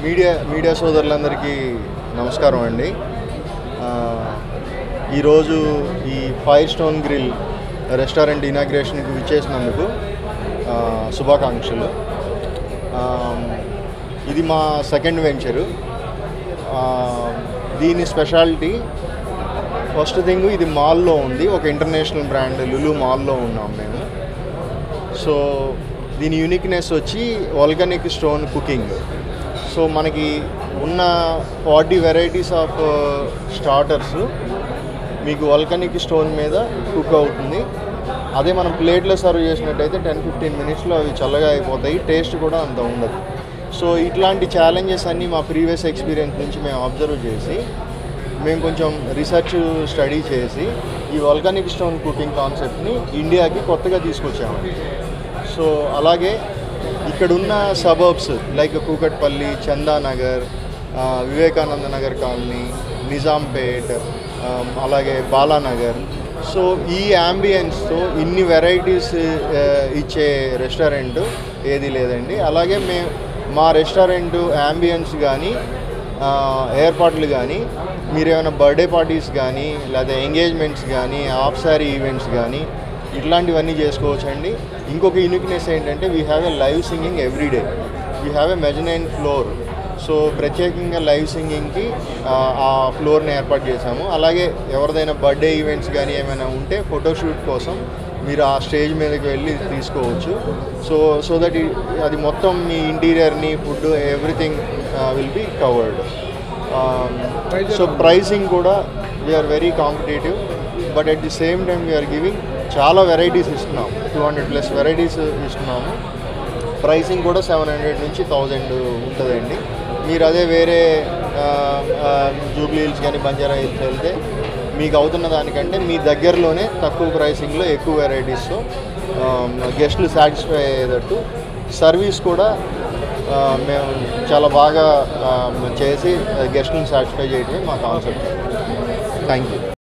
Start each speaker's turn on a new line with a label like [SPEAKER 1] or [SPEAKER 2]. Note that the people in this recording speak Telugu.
[SPEAKER 1] మీడియా మీడియా సోదరులందరికీ నమస్కారం అండి ఆ, ఈరోజు ఈ ఫైర్ స్టోన్ గ్రిల్ రెస్టారెంట్ ఇనాగ్రేషన్కి విచ్చేసినందుకు ఆ, శుభాకాంక్షలు ఆ, ఇది మా సెకండ్ వెంచరు ఆ, దీని స్పెషాలిటీ ఫస్ట్ థింగ్ ఇది మాల్లో ఉంది ఒక ఇంటర్నేషనల్ బ్రాండ్ లులు మాల్లో ఉన్నాం మేము సో దీని యూనిక్నెస్ వచ్చి ఆర్గానిక్ స్టోన్ కుకింగ్ సో మనకి ఉన్న ఫార్టీ వెరైటీస్ ఆఫ్ స్టార్టర్స్ మీకు వల్కనిక్ స్టోన్ మీద కుక్ అవుతుంది అదే మనం ప్లేట్లో సర్వ్ చేసినట్టయితే టెన్ ఫిఫ్టీన్ మినిట్స్లో అవి చల్లగా అయిపోతాయి టేస్ట్ కూడా అంత ఉండదు సో ఇట్లాంటి ఛాలెంజెస్ అన్నీ మా ప్రీవియస్ ఎక్స్పీరియన్స్ నుంచి మేము అబ్జర్వ్ చేసి మేము కొంచెం రీసెర్చ్ స్టడీ చేసి ఈ వల్కనిక్ స్టోన్ కుకింగ్ కాన్సెప్ట్ని ఇండియాకి కొత్తగా తీసుకొచ్చామండి సో అలాగే ఇక్కడున్న సబర్బ్స్ లైక్ కూకట్పల్లి చందానగర్ ఆ, వివేకానంద నగర్ కాలనీ నిజాంపేట్ ఆ, అలాగే బాలానగర్ సో ఈ యాంబియన్స్తో ఇన్ని వెరైటీస్ ఇచ్చే రెస్టారెంట్ ఏది లేదండి అలాగే మేము మా రెస్టారెంట్ యాంబియన్స్ కానీ ఏర్పాట్లు కానీ మీరు ఏమైనా బర్త్డే పార్టీస్ కానీ లేదా ఎంగేజ్మెంట్స్ కానీ ఆఫ్ సారీ ఈవెంట్స్ కానీ ఇట్లాంటివన్నీ చేసుకోవచ్చండి ఇంకొక యూనిక్నెస్ ఏంటంటే we have a live singing every day we have a mezzanine floor so ప్రత్యేకంగా లైవ్ సింగింగ్కి ఆ ఫ్లోర్ని ఏర్పాటు చేశాము అలాగే ఎవరిదైనా బర్త్డే ఈవెంట్స్ కానీ ఏమైనా ఉంటే ఫోటోషూట్ కోసం మీరు ఆ స్టేజ్ మీదకి వెళ్ళి తీసుకోవచ్చు సో సో దట్ అది మొత్తం మీ ఇంటీరియర్ని food everything will be covered so pricing కూడా we are very competitive but at the same time we are giving చాలా వెరైటీస్ ఇస్తున్నాం టూ హండ్రెడ్ ప్లస్ వెరైటీస్ ఇస్తున్నాము ప్రైసింగ్ కూడా సెవెన్ హండ్రెడ్ నుంచి థౌజండ్ ఉంటుందండి మీరు అదే వేరే జూబ్లీ హిల్స్ కానీ బంజారా హిల్స్ వెళ్తే మీకు అవుతున్న దానికంటే మీ దగ్గరలోనే తక్కువ ప్రైసింగ్లో ఎక్కువ వెరైటీస్తో గెస్ట్లు సాటిస్ఫై అయ్యేటట్టు సర్వీస్ కూడా ఆ, మేము చాలా బాగా ఆ, చేసి గెస్ట్లను సాటిస్ఫై చేయడమే మా కాన్సెప్ట్ థ్యాంక్ యూ